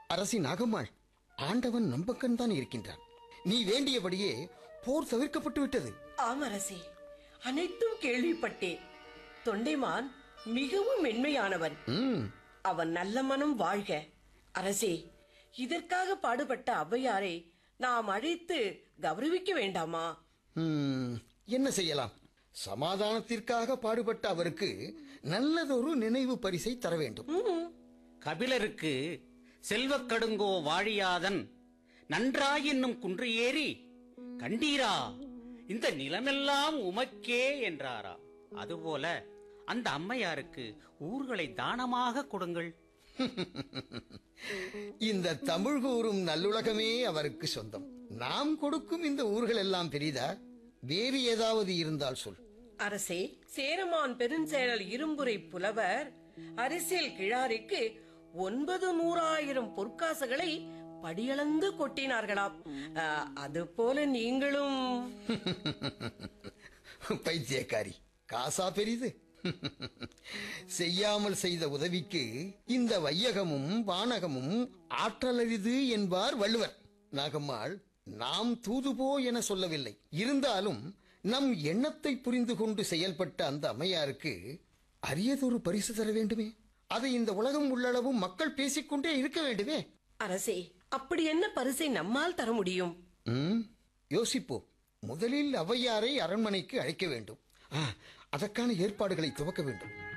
அரசி நாகம்மாள் ஆண்டவன் நம்பக்கன் தான் இருக்கின்றான் நீ வேண்டியபடியே போர் தவிர்க்கப்பட்டு விட்டது ஆம் அரசே அனைத்தும் கேள்விப்பட்டேன் தொண்டைமான் மிகவும் மென்மையானவன் ம் அவன் நல்ல மனம் வாழ்க அரசே இதற்காக பாடுபட்ட ஔவையாரை நாம் அழைத்து கௌரவிக்க வேண்டாமா ம், என்ன செய்யலாம் சமாதானத்திற்காக பாடுபட்ட அவருக்கு நல்லதொரு நினைவு பரிசை தர வேண்டும் கபிலருக்கு செல்வக் கடுங்கோ வாழியாதன் நன்றாய் என்னும் குன்று ஏறி கண்டீரா இந்த நிலமெல்லாம் உமக்கே என்றாராம் அதுபோல அந்த அம்மையாருக்கு ஊர்களை தானமாக கொடுங்கள் இந்த தமிழ் கூறும் நல்லுலகமே அவருக்கு சொந்தம் நாம் கொடுக்கும் இந்த ஊர்கள் எல்லாம் பெரிதா வேறு ஏதாவது இருந்தால் சொல் அரசே சேரமான் பெருஞ்செயல் இரும்புரை புலவர் அரசியல் கிழாரிக்கு ஒன்பது நூறாயிரம் பொற்காசுகளை படியளந்து கொட்டினார்களாம் அஹ், அதுபோல நீங்களும் பைத்தியக்காரி காசா பெரிது செய்யாமல் செய்த உதவிக்கு இந்த வையகமும் வானகமும் ஆற்றலரிது என்பார் வள்ளுவர் நாகம்மாள் நாம் தூதுபோ என சொல்லவில்லை இருந்தாலும் நம் எண்ணத்தை புரிந்து கொண்டு செயல்பட்ட அந்த அம்மையாருக்கு அரியதொரு பரிசு தர வேண்டுமே அதை இந்த உலகம் உள்ளளவும் மக்கள் பேசிக்கொண்டே இருக்க வேண்டுமே அரசே அப்படி என்ன பரிசை நம்மால் தர முடியும் ம், யோசிப்போம் முதலில் ஔவையாரை அரண்மனைக்கு அழைக்க வேண்டும் ஆ, அதற்கான ஏற்பாடுகளை துவக்க வேண்டும்